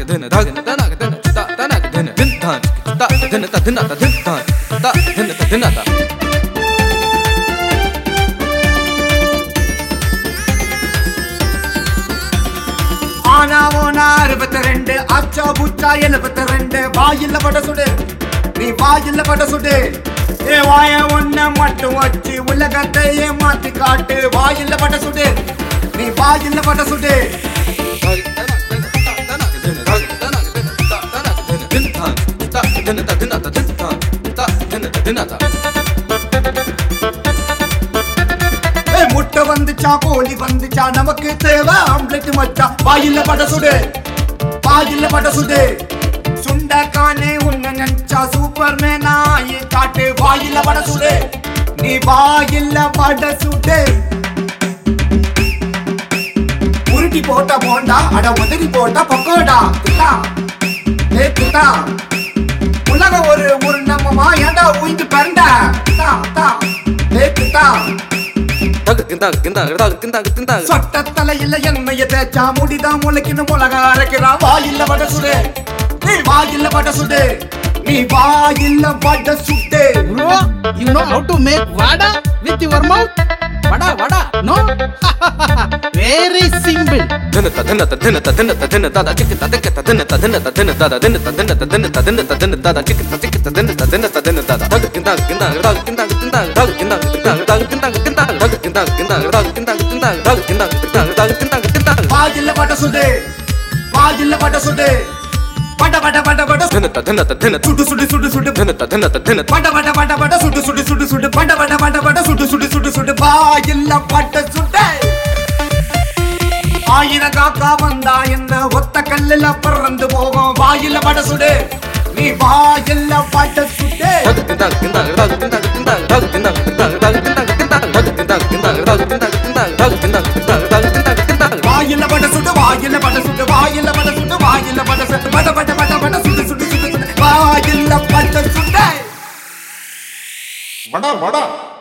dana daga na dana dana ta dana dana din tan ta dana ta dana ta din tan ta dana ta dana ta ஆனா ஓனா அறுபத்தி ரெண்டு அச்சா புச்சா எழுபத்தி ரெண்டு வாயில்ல பட சுடு நீ வாயில்ல பட சுடு ஏ வாய ஒன்ன மட்டும் வச்சு உலகத்தையே மாத்தி காட்டு வாயில்ல பட சுடு நீ வாயில்ல பட சுடு ஏ முட்டை வந்துச்சா கோழி வந்துச்சா நமக்கு தேவை ஆம்லெட் மச்சா வாயில்ல பட சுடு வாயில்ல பட சுடு சுண்டக்கானே உன்ன நினைச்சா சூப்பர் மேனா காட்டு வாயில்ல பட சுடு நீ வாயில்ல பட சுடு உருட்டி போட்ட போண்டா அட உதறி போட்ட பக்கோடா திட்டா ஏ திட்டா உலகம் ஒரு ஒரு நம்மமா ஏண்டா உயிந்து பரண்ட திட்டா திட்டா ஏ திட்டா சொட்ட தலையில எண்ணெய தேய்ச்சா முடிதான் முளைக்கின்னு மிளக அரைக்கிறா வாயில்ல வட சுடு நீ வாயில்ல வட சுடு நீ வாயில்ல வட சுடு Bro, you know how to make vada with your mouth? Vada, vada, no? Very simple. வாயில்ல வட சுடு வாயில்ல வட சுடு வட வட வட வட சுடு சுடு சுடு சுடு வட வட வட வட சுடு சுடு சுடு சுடு வட வட வட வட சுடு சுடு சுடு சுடு வாயில்ல வட சுடு ஆயிரம் காக்கா வந்தா என்ன ஒத்த கல்லுல பறந்து போகும் வாயில்ல வட சுடு நீ வாயில்ல வட சுடு வாயில்ல வட சுடு வாயில்ல வட சுடு வாயில்ல வட சுடு வாயில்ல வட சுடு வட வட வட வட சுடு சுடு சுடு சுடு வாயில்ல வட சுடு வடா வடா